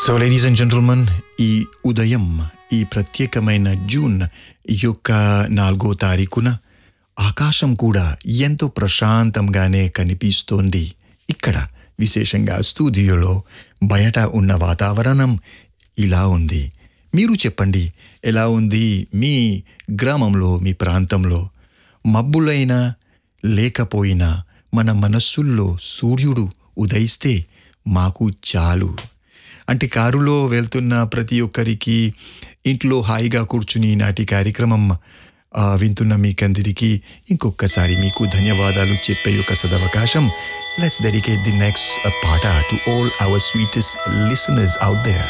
so ladies and gentleman ఈ ఉదయం ఈ ప్రత్యేకమైన జూన్ యొక్క నాలుగో తారీఖున ఆకాశం కూడా ఎంతో ప్రశాంతంగానే కనిపిస్తోంది ఇక్కడ విశేషంగా స్టూడియోలో బయట ఉన్న వాతావరణం ఇలా ఉంది మీరు చెప్పండి ఎలా ఉంది మీ గ్రామంలో మీ ప్రాంతంలో మబ్బులైనా లేకపోయినా మన మనస్సుల్లో సూర్యుడు ఉదయిస్తే మాకు చాలు అంటే కారులో వెళ్తున్న ప్రతి ఒక్కరికి ఇంట్లో హాయిగా కూర్చుని నాటి కార్యక్రమం ఆ, వింటున్న మీకందరికీ ఇంకొకసారి మీకు ధన్యవాదాలు చెప్పే యొక్క సదవకాశం లెట్స్ డెడికేట్ ది నెక్స్ట్ పాట to all our sweetest listeners out there